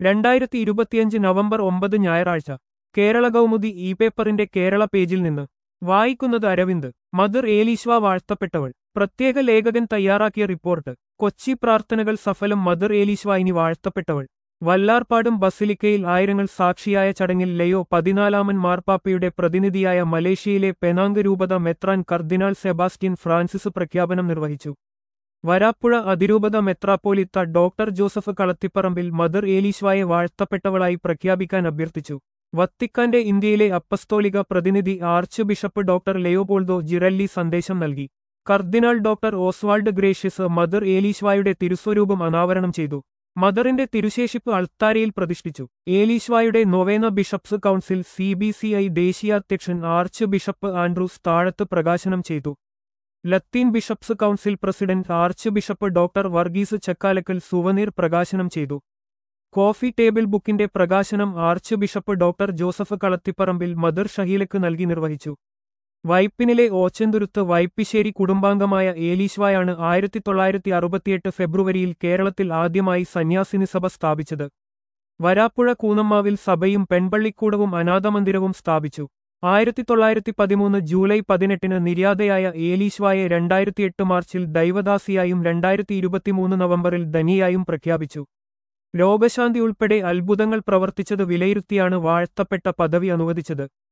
രണ്ടായിരത്തി ഇരുപത്തിയഞ്ച് നവംബർ ഒമ്പത് ഞായറാഴ്ച കേരള കൗമുദി ഇ പേപ്പറിന്റെ കേരള പേജിൽ നിന്ന് വായിക്കുന്നത് അരവിന്ദ് മദർ ഏലീശ്വ വാഴ്ത്തപ്പെട്ടവൾ പ്രത്യേക ലേഖകൻ തയ്യാറാക്കിയ റിപ്പോർട്ട് കൊച്ചി പ്രാർത്ഥനകൾ സഫലം മദർ ഏലീശ്വ ഇനി വാഴ്ത്തപ്പെട്ടവൾ വല്ലാർപാടും ബസിലിക്കയിൽ ആയിരങ്ങൾ സാക്ഷിയായ ചടങ്ങിൽ ലയോ പതിനാലാമൻ മാർപ്പാപ്പയുടെ പ്രതിനിധിയായ മലേഷ്യയിലെ പെനാങ്ക് രൂപത മെത്രാൻ കർദിനാൾ സെബാസ്റ്റ്യൻ ഫ്രാൻസിസ് പ്രഖ്യാപനം നിർവഹിച്ചു വരാപ്പുഴ അതിരൂപത മെത്രാപ്പോലിത്ത ഡോക്ടർ ജോസഫ് കളത്തിപ്പറമ്പിൽ മദർ ഏലീശ്വായെ വാഴ്ത്തപ്പെട്ടവളായി പ്രഖ്യാപിക്കാൻ അഭ്യർത്ഥിച്ചു വത്തിക്കാന്റെ ഇന്ത്യയിലെ അപ്പസ്തോലിക പ്രതിനിധി archbishop doctor Leopoldo Girelli സന്ദേശം നൽകി കർദിനാൾ ഡോക്ടർ ഓസ്വാൾഡ് ഗ്രേഷ്യസ് മദർ ഏലീശ്വായുടെ തിരുസ്വരൂപം അനാവരണം ചെയ്തു മദറിന്റെ തിരുശേഷിപ്പ് അൾത്താരയിൽ പ്രതിഷ്ഠിച്ചു ഏലീശ്വായുടെ നൊവേന bishops council C B C I ദേശീയാധ്യക്ഷൻ ആർച്ച് ബിഷപ്പ് ആൻഡ്രൂസ് താഴത്ത് പ്രകാശനം ചെയ്തു ലത്തീൻ bishops council president archbishop doctor Varghese Chakkalakkal souvenir പ്രകാശനം ചെയ്തു കോഫി ടേബിൾ ബുക്കിന്റെ പ്രകാശനം archbishop doctor Joseph Kalathiparambil mother ഷഹീലക്ക് നൽകി നിർവഹിച്ചു വൈപ്പിനിലെ ഓച്ചന്തുരുത്ത് വൈപ്പിശ്ശേരി കുടുംബാംഗമായ ഏലീശ്വായാണ് ആയിരത്തി തൊള്ളായിരത്തി അറുപത്തിയെട്ട് ഫെബ്രുവരിയിൽ കേരളത്തിൽ ആദ്യമായി സന്യാസിനി സഭ സ്ഥാപിച്ചത് വരാപ്പുഴ കൂനമ്മാവിൽ സഭയും പെൺപള്ളിക്കൂടവും അനാഥമന്ദിരവും സ്ഥാപിച്ചു ആയിരത്തി തൊള്ളായിരത്തി പതിമൂന്ന് ജൂലൈ പതിനെട്ടിന് നിര്യാതയായ ഏലീശ്വായെ രണ്ടായിരത്തിയെട്ട് മാർച്ചിൽ ദൈവദാസിയായും രണ്ടായിരത്തി ഇരുപത്തിമൂന്ന് നവംബറിൽ ധനിയായും പ്രഖ്യാപിച്ചു രോഗശാന്തി ഉൾപ്പെടെ അത്ഭുതങ്ങൾ പ്രവർത്തിച്ചത് വിലയിരുത്തിയാണ് വാഴ്ത്തപ്പെട്ട പദവി അനുവദിച്ചത്